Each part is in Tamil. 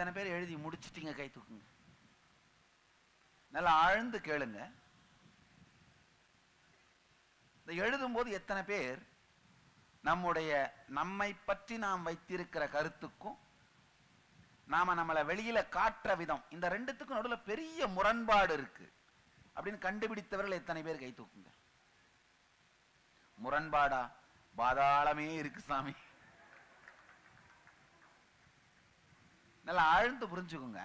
எத்தனை பேர் எழுதி முடிச்சிட்டீங்க கை தூக்குங்க நல்லா ஆழ்ந்து கேளுங்க இந்த எழுதும்போது எத்தனை பேர் நம்முடைய நம்மை பற்றி நாம் வைத்திருக்கிற கருத்துக்கும் நாம நம்மளை வெளியில காட்டுற விதம் இந்த ரெண்டுத்துக்கும் நடுவுல பெரிய முரண்பாடு இருக்கு அப்படின்னு கண்டுபிடித்தவர்கள் எத்தனை பேர் கை தூக்குங்க முரண்பாடா பாதாளமே இருக்கு சாமி நல்லா ஆழ்ந்து புரிஞ்சுக்குங்க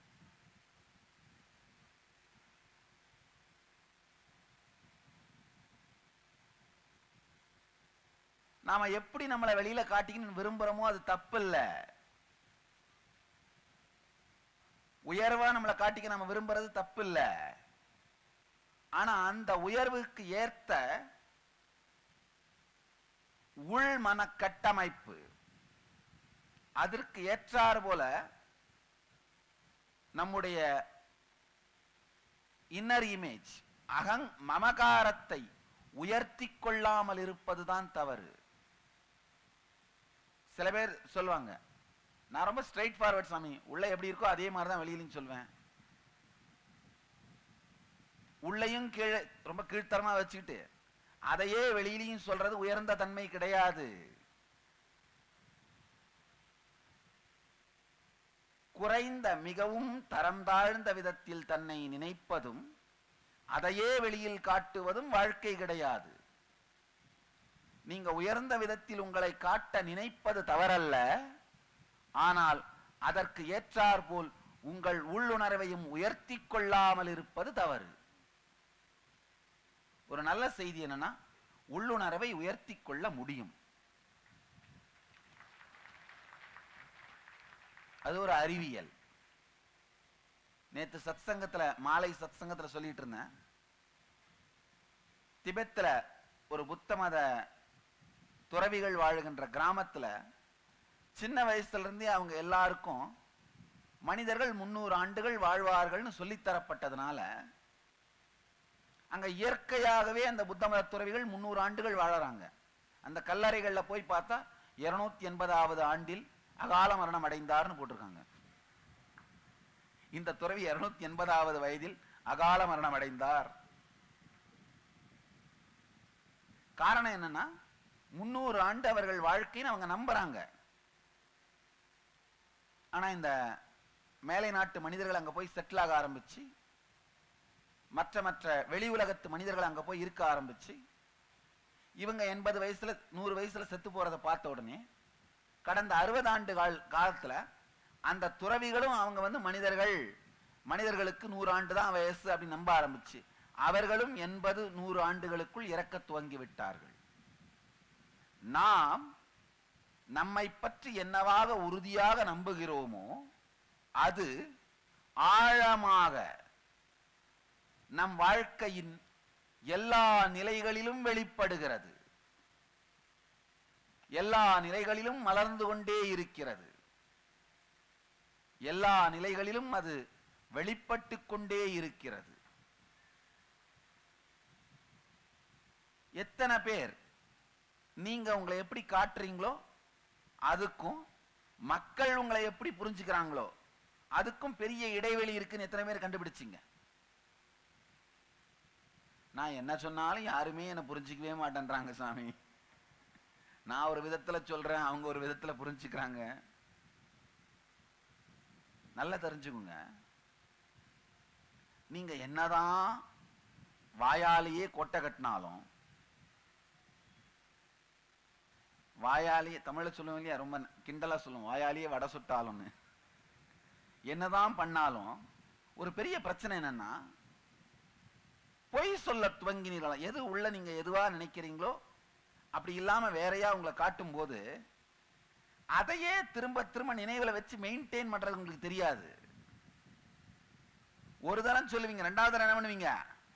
நாம எப்படி நம்மளை வெளியில காட்டிக்கணும்னு விரும்புறோமோ அது தப்பு இல்ல உயர்வா நம்மளை காட்டிக்க நம்ம விரும்புறது தப்பு இல்ல ஆனா அந்த உயர்வுக்கு ஏற்ற உள் மன கட்டமைப்பு அதற்கு ஏற்றாறு போல நம்முடைய இன்னர் இமேஜ் அகங் மமகாரத்தை உயர்த்தி கொள்ளாமல் இருப்பதுதான் தவறு சில பேர் சொல்லுவாங்க நான் ரொம்ப ஸ்ட்ரைட் ஃபார்வர்ட் சாமி உள்ள எப்படி இருக்கோ அதே மாதிரி தான் வெளியிலையும் சொல்வேன் உள்ளையும் கீழே ரொம்ப கீழ்த்தரமா வச்சுக்கிட்டு அதையே வெளியிலையும் சொல்றது உயர்ந்த தன்மை கிடையாது குறைந்த மிகவும் தரம் தாழ்ந்த விதத்தில் தன்னை நினைப்பதும் அதையே வெளியில் காட்டுவதும் வாழ்க்கை கிடையாது நீங்க உயர்ந்த விதத்தில் உங்களை காட்ட நினைப்பது தவறல்ல ஆனால் அதற்கு ஏற்றாற்போல் உங்கள் உள்ளுணர்வையும் உயர்த்தி கொள்ளாமல் இருப்பது தவறு ஒரு நல்ல செய்தி என்னன்னா உள்ளுணர்வை உயர்த்தி கொள்ள முடியும் அது ஒரு அறிவியல் நேத்து சத்சங்கத்துல மாலை சத்சங்கத்துல சொல்லிட்டு இருந்தேன் திபெத்துல ஒரு புத்த மத துறவிகள் வாழுகின்ற கிராமத்துல சின்ன வயசுல இருந்தே அவங்க எல்லாருக்கும் மனிதர்கள் முன்னூறு ஆண்டுகள் வாழ்வார்கள்னு சொல்லித் தரப்பட்டதுனால அங்க இயற்கையாகவே அந்த புத்த மத துறவிகள் முன்னூறு ஆண்டுகள் வாழறாங்க அந்த கல்லறைகள்ல போய் பார்த்தா இருநூத்தி எண்பதாவது ஆண்டில் அகால மரணம் அடைந்தார்னு போட்டிருக்காங்க இந்த துறவி இருநூத்தி எண்பதாவது வயதில் அகால மரணம் அடைந்தார் காரணம் என்னன்னா முன்னூறு ஆண்டு அவர்கள் வாழ்க்கைன்னு அவங்க நம்புறாங்க ஆனா இந்த மேலை நாட்டு மனிதர்கள் அங்க போய் செட்டில் ஆக ஆரம்பிச்சு மற்ற மற்ற வெளி உலகத்து மனிதர்கள் அங்க போய் இருக்க ஆரம்பிச்சு இவங்க எண்பது வயசுல நூறு வயசுல செத்து போறதை பார்த்த உடனே கடந்த அறுபது ஆண்டு கால் காலத்துல அந்த துறவிகளும் அவங்க வந்து மனிதர்கள் மனிதர்களுக்கு நூறு ஆண்டு தான் வயசு அப்படின்னு நம்ப ஆரம்பிச்சு அவர்களும் எண்பது நூறு ஆண்டுகளுக்குள் இறக்க துவங்கி விட்டார்கள் நாம் நம்மை பற்றி என்னவாக உறுதியாக நம்புகிறோமோ அது ஆழமாக நம் வாழ்க்கையின் எல்லா நிலைகளிலும் வெளிப்படுகிறது எல்லா நிலைகளிலும் மலர்ந்து கொண்டே இருக்கிறது எல்லா நிலைகளிலும் அது வெளிப்பட்டு கொண்டே இருக்கிறது எத்தனை பேர் நீங்க உங்களை எப்படி காட்டுறீங்களோ அதுக்கும் மக்கள் உங்களை எப்படி புரிஞ்சுக்கிறாங்களோ அதுக்கும் பெரிய இடைவெளி இருக்குன்னு எத்தனை பேர் கண்டுபிடிச்சிங்க நான் என்ன சொன்னாலும் யாருமே என்னை புரிஞ்சிக்கவே மாட்டேன்றாங்க சாமி நான் ஒரு விதத்துல சொல்றேன் அவங்க ஒரு விதத்துல புரிஞ்சுக்கிறாங்க நல்லா தெரிஞ்சுக்குங்க நீங்க என்னதான் வாயாலேயே கொட்டை கட்டினாலும் வாயாலேயே தமிழ்ல சொல்லுவோம் இல்லையா ரொம்ப கிண்டலா சொல்லுவோம் வாயாலேயே வடை சுட்டாலும்னு என்னதான் பண்ணாலும் ஒரு பெரிய பிரச்சனை என்னன்னா பொய் சொல்ல துவங்கினீர்களா எது உள்ள நீங்க எதுவா நினைக்கிறீங்களோ அப்படி இல்லாம வேறையா உங்களை காட்டும் போது அதையே திரும்ப திரும்ப நினைவுல வச்சு மெயின்டைன் பண்றது உங்களுக்கு தெரியாது ஒரு தரம் சொல்லுவீங்க ரெண்டாவது தரம் என்ன பண்ணுவீங்க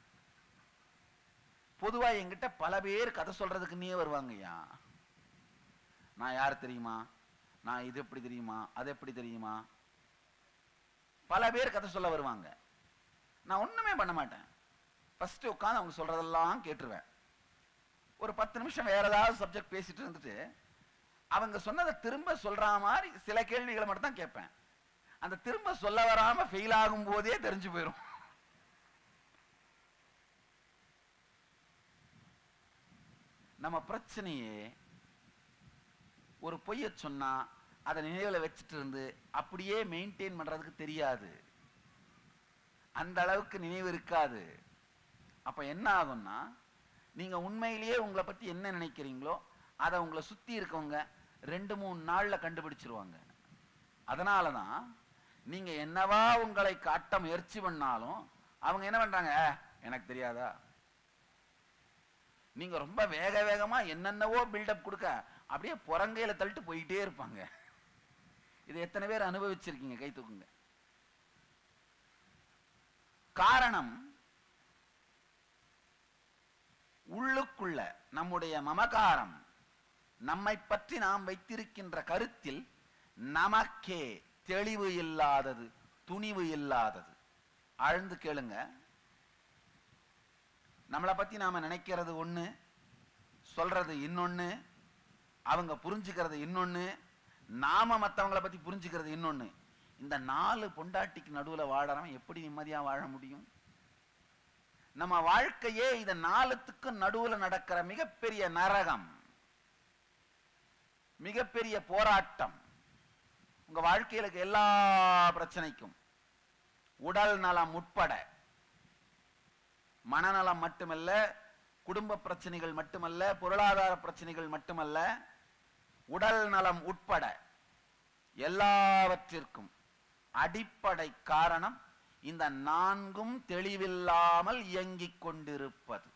பொதுவா என்கிட்ட பல பேர் கதை சொல்றதுக்குன்னே வருவாங்கய்யா நான் யார் தெரியுமா நான் இது எப்படி தெரியுமா அது எப்படி தெரியுமா பல பேர் கதை சொல்ல வருவாங்க நான் ஒண்ணுமே பண்ண மாட்டேன் ஃபர்ஸ்ட் உட்காந்து அவங்க சொல்றதெல்லாம் கேட்டுருவேன் ஒரு பத்து நிமிஷம் வேற ஏதாவது சப்ஜெக்ட் பேசிட்டு இருந்துட்டு அவங்க சொன்னதை திரும்ப சொல்ற மாதிரி சில கேள்விகளை மட்டும் தான் கேட்பேன் அந்த திரும்ப சொல்ல வராம ஃபெயில் ஆகும் போதே தெரிஞ்சு போயிடும் நம்ம பிரச்சனையே ஒரு பொய்ய சொன்னா அதை நினைவுல வச்சுட்டு இருந்து அப்படியே மெயின்டைன் பண்றதுக்கு தெரியாது அந்த அளவுக்கு நினைவு இருக்காது அப்ப என்ன ஆகும்னா நீங்க உண்மையிலேயே உங்களை பத்தி என்ன நினைக்கிறீங்களோ அதை உங்களை சுத்தி இருக்கவங்க ரெண்டு மூணு நாள்ல கண்டுபிடிச்சிருவாங்க அதனால தான் நீங்க என்னவா உங்களை காட்ட முயற்சி பண்ணாலும் அவங்க என்ன பண்றாங்க "அ, எனக்கு தெரியாதா நீங்க ரொம்ப வேக வேகமா என்னென்னவோ பில்டப் கொடுக்க அப்படியே புறங்கையில தள்ளிட்டு போயிட்டே இருப்பாங்க இது எத்தனை பேர் அனுபவிச்சிருக்கீங்க கை தூக்குங்க காரணம் உள்ளுக்குள்ள நம்முடைய மமகாரம் நம்மை பற்றி நாம் வைத்திருக்கின்ற கருத்தில் நமக்கே தெளிவு இல்லாதது துணிவு இல்லாதது ஆழ்ந்து கேளுங்க நம்மளை பத்தி நாம நினைக்கிறது ஒண்ணு சொல்றது இன்னொன்னு அவங்க புரிஞ்சுக்கிறது இன்னொன்னு நாம மத்தவங்கள பத்தி புரிஞ்சுக்கிறது இன்னொன்னு இந்த நாலு பொண்டாட்டிக்கு நடுவுல வாழறவன் எப்படி நிம்மதியா வாழ முடியும் நம்ம வாழ்க்கையே இந்த நாலுத்துக்கும் நடுவுல நடக்கிற மிகப்பெரிய நரகம் மிகப்பெரிய போராட்டம் உங்க வாழ்க்கையில இருக்க எல்லா பிரச்சனைக்கும் உடல் நலம் உட்பட மனநலம் மட்டுமல்ல குடும்ப பிரச்சனைகள் மட்டுமல்ல பொருளாதார பிரச்சனைகள் மட்டுமல்ல உடல் நலம் உட்பட எல்லாவற்றிற்கும் அடிப்படை காரணம் இந்த நான்கும் தெளிவில்லாமல் இயங்கிக் கொண்டிருப்பது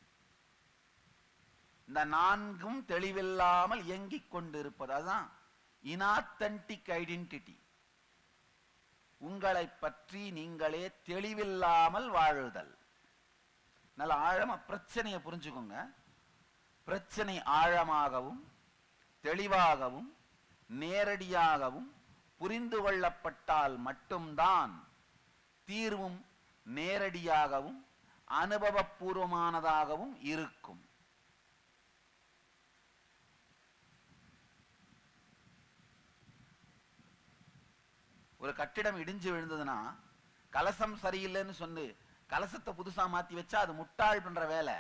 இந்த நான்கும் தெளிவில்லாமல் இயங்கிக் கொண்டிருப்பது அதுதான் இனாத்தன்டிக் ஐடென்டிட்டி உங்களை பற்றி நீங்களே தெளிவில்லாமல் வாழுதல் நல்ல ஆழமா பிரச்சனையை புரிஞ்சுக்கோங்க பிரச்சனை ஆழமாகவும் தெளிவாகவும் நேரடியாகவும் புரிந்து கொள்ளப்பட்டால் மட்டும்தான் தீர்வும் நேரடியாகவும் அனுபவபூர்வமானதாகவும் இருக்கும் ஒரு கட்டிடம் இடிஞ்சு விழுந்ததுன்னா கலசம் சரியில்லைன்னு சொல்லி கலசத்தை புதுசா மாத்தி வச்சா அது முட்டாள் பண்ற வேலை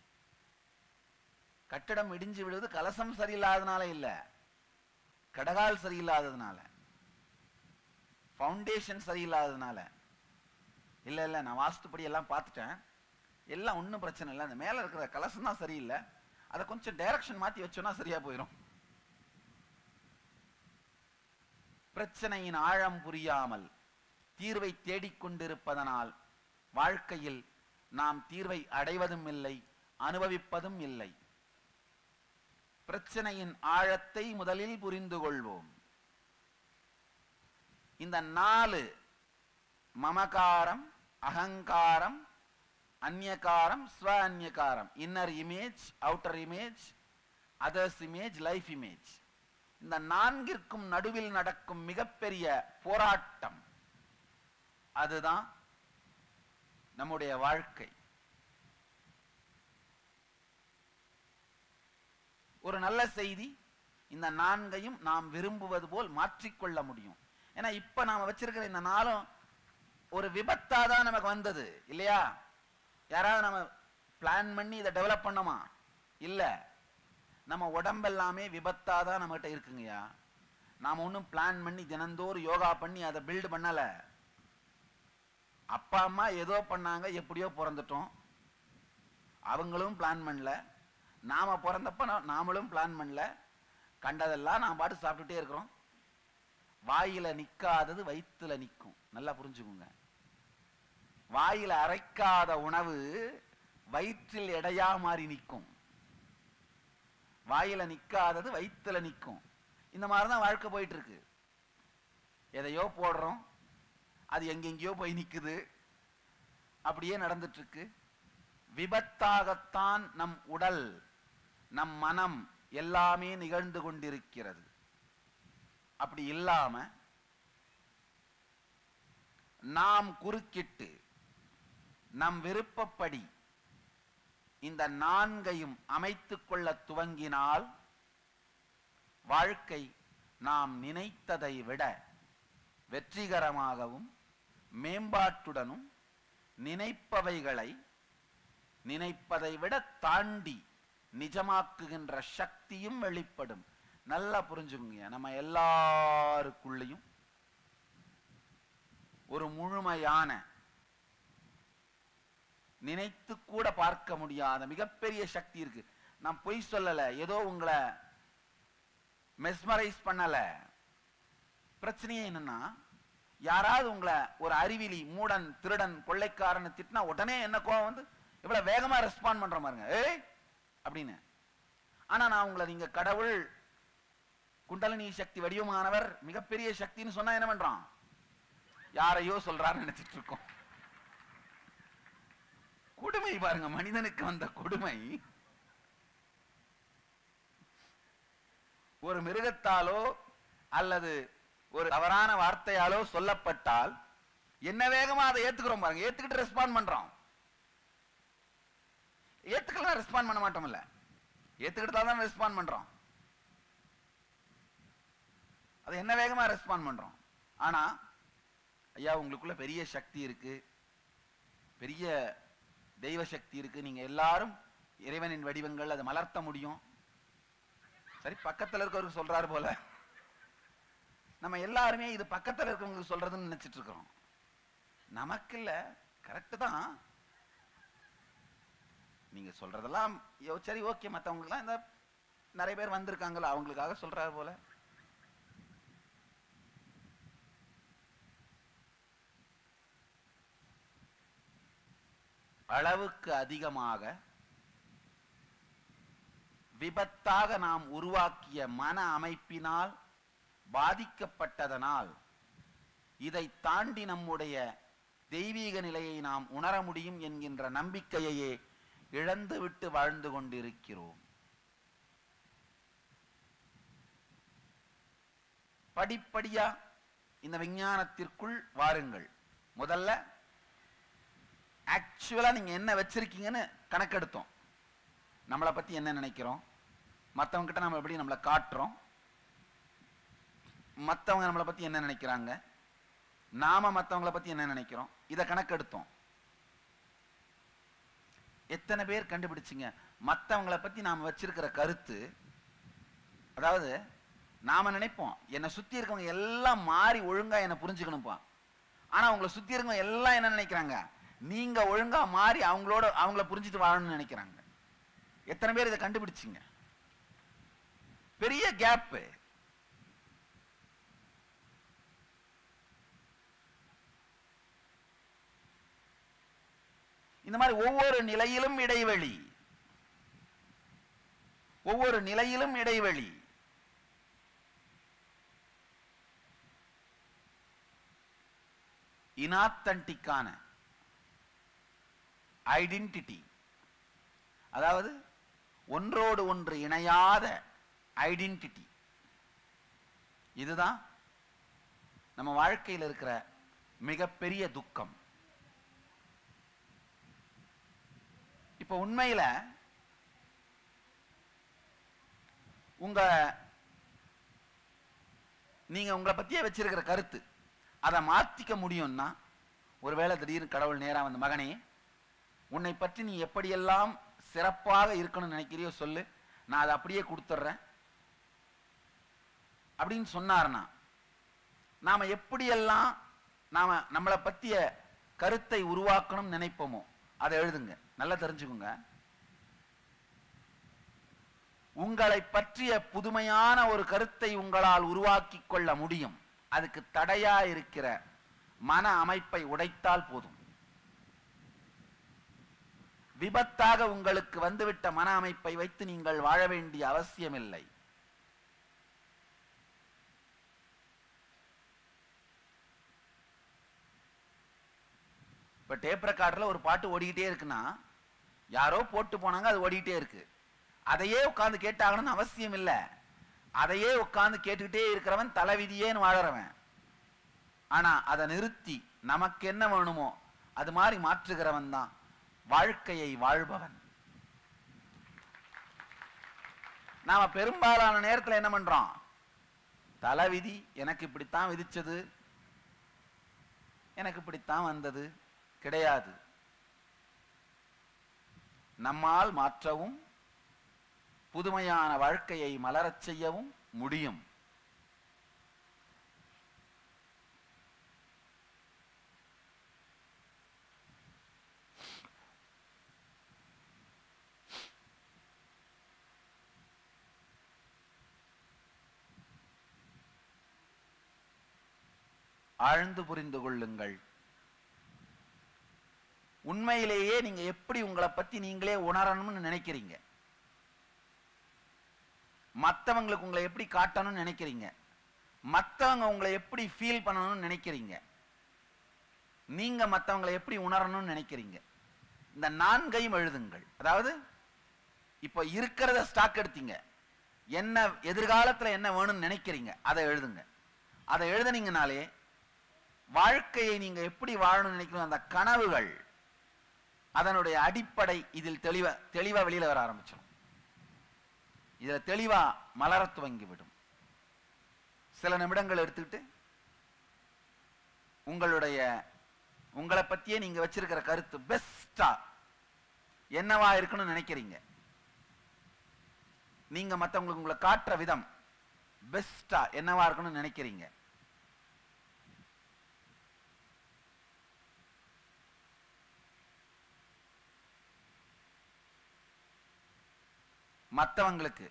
கட்டிடம் இடிஞ்சு விழுவது கலசம் சரியில்லாதனால இல்ல கடகால் சரியில்லாததுனால ஃபவுண்டேஷன் சரியில்லாததுனால இல்ல இல்ல நான் வாஸ்துப்படி எல்லாம் பார்த்துட்டேன் எல்லாம் ஒன்றும் பிரச்சனை இல்லை அந்த மேல இருக்கிற கலசம் தான் சரியில்லை அதை கொஞ்சம் டைரக்ஷன் மாத்தி வச்சோம்னா சரியா போயிடும் பிரச்சனையின் ஆழம் புரியாமல் தீர்வை தேடிக்கொண்டிருப்பதனால் வாழ்க்கையில் நாம் தீர்வை அடைவதும் இல்லை அனுபவிப்பதும் இல்லை பிரச்சனையின் ஆழத்தை முதலில் புரிந்து கொள்வோம் இந்த நாலு மமகாரம் அகங்காரம் அந்நியகாரம் ஸ்வ அந்நியகாரம் inner image outer image others image life image இந்த நான்கிற்கும் நடுவில் நடக்கும் மிகப்பெரிய போராட்டம் அதுதான் நம்முடைய வாழ்க்கை ஒரு நல்ல செய்தி இந்த நான்கையும் நாம் விரும்புவது போல் மாற்றிக்கொள்ள முடியும் ஏன்னா இப்ப நாம வச்சிருக்கிற இந்த நாளும் ஒரு விபத்தா தான் நமக்கு வந்தது இல்லையா யாராவது நம்ம பிளான் பண்ணி இதை டெவலப் பண்ணோமா இல்ல நம்ம உடம்பெல்லாமே விபத்தா தான் நம்மகிட்ட இருக்குங்கய்யா நாம ஒன்றும் பிளான் பண்ணி தினந்தோறும் யோகா பண்ணி அதை பில்டு பண்ணல அப்பா அம்மா ஏதோ பண்ணாங்க எப்படியோ பிறந்துட்டோம் அவங்களும் பிளான் பண்ணல நாம பிறந்தப்ப நா- நாமளும் பிளான் பண்ணல கண்டதெல்லாம் நாம் பாட்டு சாப்பிட்டுட்டே இருக்கிறோம் வாயில நிக்காதது வயித்துல நிக்கும் நல்லா புரிஞ்சுக்குங்க வாயில அரைக்காத உணவு வயிற்றில் எடையா மாறி நிக்கும் வாயில நிக்காதது வயித்துல நிக்கும் இந்த மாதிரி தான் வாழ்க்கை போயிட்டு இருக்கு எதையோ போடுறோம் அது எங்கெங்கேயோ போய் நிக்குது அப்படியே நடந்துட்டு இருக்கு விபத்தாகத்தான் நம் உடல் நம் மனம் எல்லாமே நிகழ்ந்து கொண்டிருக்கிறது அப்படி இல்லாம நாம் குறுக்கிட்டு நம் விருப்பப்படி இந்த நான்கையும் அமைத்துக் கொள்ள துவங்கினால் வாழ்க்கை நாம் நினைத்ததை விட வெற்றிகரமாகவும் மேம்பாட்டுடனும் நினைப்பவைகளை நினைப்பதை விட தாண்டி நிஜமாக்குகின்ற சக்தியும் வெளிப்படும் நல்லா புரிஞ்சுக்குங்க நம்ம எல்லாருக்குள்ளேயும் ஒரு முழுமையான நினைத்து கூட பார்க்க முடியாத மிகப்பெரிய சக்தி இருக்கு நான் பொய் சொல்லல ஏதோ உங்களை மெஸ்மரைஸ் பண்ணல பிரச்சனையே என்னன்னா யாராவது உங்களை ஒரு அறிவிலி மூடன் திருடன் கொள்ளைக்காரன் திட்டினா உடனே என்ன கோவம் வந்து இவ்வளவு வேகமா ரெஸ்பாண்ட் பண்ற பாருங்க ஏய் அப்படின்னு ஆனா நான் உங்களை நீங்க கடவுள் குண்டலினி சக்தி வடிவமானவர் மிகப்பெரிய சக்தின்னு சொன்னா என்ன பண்றான் யாரையோ சொல்றாருன்னு நினைச்சிட்டு இருக்கோம் கொடுமை பாருங்க மனிதனுக்கு வந்த கொடுமை ஒரு மிருகத்தாலோ அல்லது ஒரு தவறான வார்த்தையாலோ சொல்லப்பட்டால் என்ன வேகமா அதை ஏத்துக்கிறோம் பாருங்க ஏத்துக்கிட்டு ரெஸ்பாண்ட் பண்றோம் ஏத்துக்கலாம் ரெஸ்பாண்ட் பண்ண மாட்டோம் இல்ல ஏத்துக்கிட்டு தான் ரெஸ்பாண்ட் பண்றோம் அது என்ன வேகமா ரெஸ்பாண்ட் பண்றோம் ஆனா ஐயா உங்களுக்குள்ள பெரிய சக்தி இருக்கு பெரிய தெய்வ சக்தி இருக்கு நீங்க எல்லாரும் இறைவனின் வடிவங்கள் அதை மலர்த்த முடியும் சரி பக்கத்துல இருக்கவருக்கு சொல்றாரு போல நம்ம எல்லாருமே இது பக்கத்துல இருக்கவங்களுக்கு சொல்றதுன்னு நினைச்சிட்டு இருக்கிறோம் நமக்கு இல்ல கரெக்ட் தான் நீங்க சொல்றதெல்லாம் யோ, சரி ஓகே மத்தவங்களுக்குலாம் இந்த நிறைய பேர் வந்திருக்காங்கல்ல அவங்களுக்காக சொல்றாரு போல அளவுக்கு அதிகமாக விபத்தாக நாம் உருவாக்கிய மன அமைப்பினால் பாதிக்கப்பட்டதனால் இதை தாண்டி நம்முடைய தெய்வீக நிலையை நாம் உணர முடியும் என்கின்ற நம்பிக்கையையே இழந்துவிட்டு வாழ்ந்து கொண்டிருக்கிறோம் படிப்படியா இந்த விஞ்ஞானத்திற்குள் வாருங்கள் முதல்ல ஆக்சுவலா நீங்க என்ன வச்சிருக்கீங்கன்னு கணக்கெடுத்தோம் நம்மளை பத்தி என்ன நினைக்கிறோம் மத்தவங்க கிட்ட நம்ம எப்படி நம்மளை காட்டுறோம் மத்தவங்க நம்மளை பத்தி என்ன நினைக்கிறாங்க நாம மத்தவங்கள பத்தி என்ன நினைக்கிறோம் இதை கணக்கெடுத்தோம் எத்தனை பேர் கண்டுபிடிச்சிங்க மத்தவங்கள பத்தி நாம வச்சிருக்கிற கருத்து அதாவது நாம நினைப்போம் என்னை சுத்தி இருக்கவங்க எல்லாம் மாறி ஒழுங்கா என்னை புரிஞ்சுக்கணும்ப்பா ஆனா உங்களை சுத்தி இருக்கவங்க எல்லாம் என்ன நினைக்கிறாங்க நீங்க ஒழுங்கா மாறி அவங்களோட அவங்கள புரிஞ்சுட்டு வாழணும்னு நினைக்கிறாங்க எத்தனை பேர் இதை கண்டுபிடிச்சிங்க பெரிய கேப் இந்த மாதிரி ஒவ்வொரு நிலையிலும் இடைவெளி ஒவ்வொரு நிலையிலும் இடைவெளி இனாத்தன்டிக்கான ஐடென்டிட்டி அதாவது ஒன்றோடு ஒன்று இணையாத ஐடென்டிட்டி இதுதான் நம்ம வாழ்க்கையில் இருக்கிற மிகப்பெரிய துக்கம் இப்ப உண்மையில உங்க நீங்க உங்களை பத்தியே வச்சிருக்கிற கருத்து அதை மாத்திக்க முடியும்னா ஒருவேளை திடீர்னு கடவுள் நேரா வந்து மகனே உன்னை பற்றி நீ எப்படியெல்லாம் சிறப்பாக இருக்கணும்னு நினைக்கிறியோ சொல்லு நான் அதை அப்படியே கொடுத்துட்றேன் அப்படின்னு சொன்னார்னா நாம எப்படியெல்லாம் நாம நம்மளை பத்திய கருத்தை உருவாக்கணும்னு நினைப்போமோ அதை எழுதுங்க நல்லா தெரிஞ்சுக்குங்க உங்களை பற்றிய புதுமையான ஒரு கருத்தை உங்களால் உருவாக்கி கொள்ள முடியும் அதுக்கு தடையா இருக்கிற மன அமைப்பை உடைத்தால் போதும் விபத்தாக உங்களுக்கு வந்துவிட்ட மன அமைப்பை வைத்து நீங்கள் வாழ வேண்டிய அவசியமில்லை இப்ப டேப் ரெக்கார்டர்ல ஒரு பாட்டு ஓடிக்கிட்டே இருக்குன்னா யாரோ போட்டு போனாங்க அது ஓடிக்கிட்டே இருக்கு அதையே உட்கார்ந்து கேட்டாகணும்னு அவசியம் இல்லை அதையே உட்கார்ந்து கேட்டுக்கிட்டே இருக்கிறவன் தலைவிதியேன்னு வாழறவன் ஆனா அதை நிறுத்தி நமக்கு என்ன வேணுமோ அது மாதிரி மாற்றுகிறவன் தான் வாழ்க்கையை வாழ்பவன் நாம பெரும்பாலான நேரத்துல என்ன பண்றோம் தலைவிதி எனக்கு இப்படித்தான் விதிச்சது எனக்கு இப்படித்தான் வந்தது கிடையாது நம்மால் மாற்றவும் புதுமையான வாழ்க்கையை மலரச் செய்யவும் முடியும் ஆழ்ந்து புரிந்து கொள்ளுங்கள் உண்மையிலேயே நீங்க எப்படி உங்களை பத்தி நீங்களே உணரணும்னு நினைக்கிறீங்க மத்தவங்களுக்கு உங்களை எப்படி காட்டணும்னு நினைக்கிறீங்க மத்தவங்க உங்களை எப்படி ஃபீல் பண்ணணும்னு நினைக்கிறீங்க நீங்க மத்தவங்களை எப்படி உணரணும்னு நினைக்கிறீங்க இந்த நான்கையும் எழுதுங்கள் அதாவது இப்போ இருக்கிறத ஸ்டாக் எடுத்தீங்க என்ன எதிர்காலத்துல என்ன வேணும்னு நினைக்கிறீங்க அதை எழுதுங்க அதை எழுதுனீங்கனாலே வாழ்க்கையை நீங்க எப்படி வாழணும்னு நினைக்கிறோம் அந்த கனவுகள் அதனுடைய அடிப்படை இதில் தெளிவா தெளிவா வெளியில வர ஆரம்பிச்சிடும் இதுல தெளிவா மலர துவங்கி விடும் சில நிமிடங்கள் எடுத்துக்கிட்டு உங்களுடைய உங்களை பத்தியே நீங்க வச்சிருக்கிற கருத்து பெஸ்டா என்னவா இருக்கணும்னு நினைக்கிறீங்க நீங்க மத்தவங்களுக்கு உங்களை காட்டுற விதம் பெஸ்டா என்னவா இருக்கணும்னு நினைக்கிறீங்க மத்தவங்களுக்கு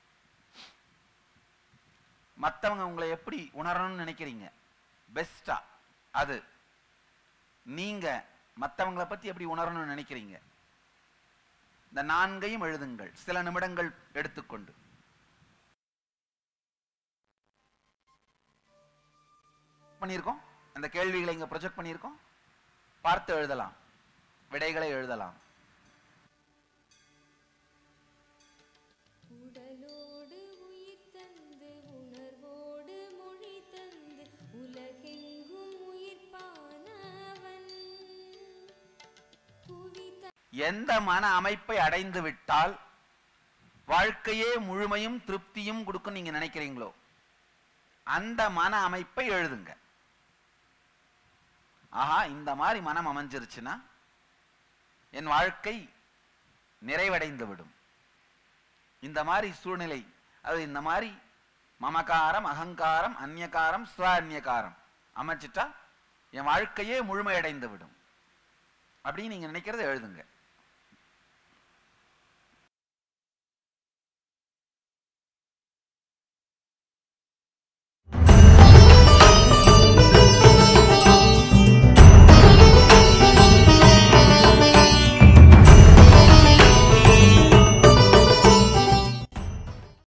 மத்தவங்க உங்களை எப்படி உணரணும்னு நினைக்கிறீங்க பெஸ்டா அது நீங்க மத்தவங்களை பத்தி எப்படி உணரணும்னு நினைக்கிறீங்க இந்த நான்கையும் எழுதுங்கள் சில நிமிடங்கள் எடுத்துக்கொண்டு பண்ணியிருக்கோம் அந்த கேள்விகளை இங்க ப்ரொஜெக்ட் பண்ணியிருக்கோம் பார்த்து எழுதலாம் விடைகளை எழுதலாம் உடலோடு உயிர் தந்து உணர்வோடு மொழி தந்து உலகெங்கும் உயிர்ப்பானவன் புவி எந்த மன அமைப்பை அடைந்து விட்டால் வாழ்க்கையே முழுமையும் திருப்தியும் கொடுக்கும் நீங்க நினைக்கிறீங்களோ அந்த மன அமைப்பை எழுதுங்க ஆஹா இந்த மாதிரி மனம் அமைஞ்சிருச்சுன்னா என் வாழ்க்கை நிறைவடைந்து விடும் இந்த மாதிரி சூழ்நிலை அது இந்த மாதிரி மமகாரம் அகங்காரம் அந்நியகாரம் ஸ்வ அந்நியகாரம் அமைச்சிட்டா என் வாழ்க்கையே முழுமையடைந்து விடும் அப்படின்னு நீங்க நினைக்கிறத எழுதுங்க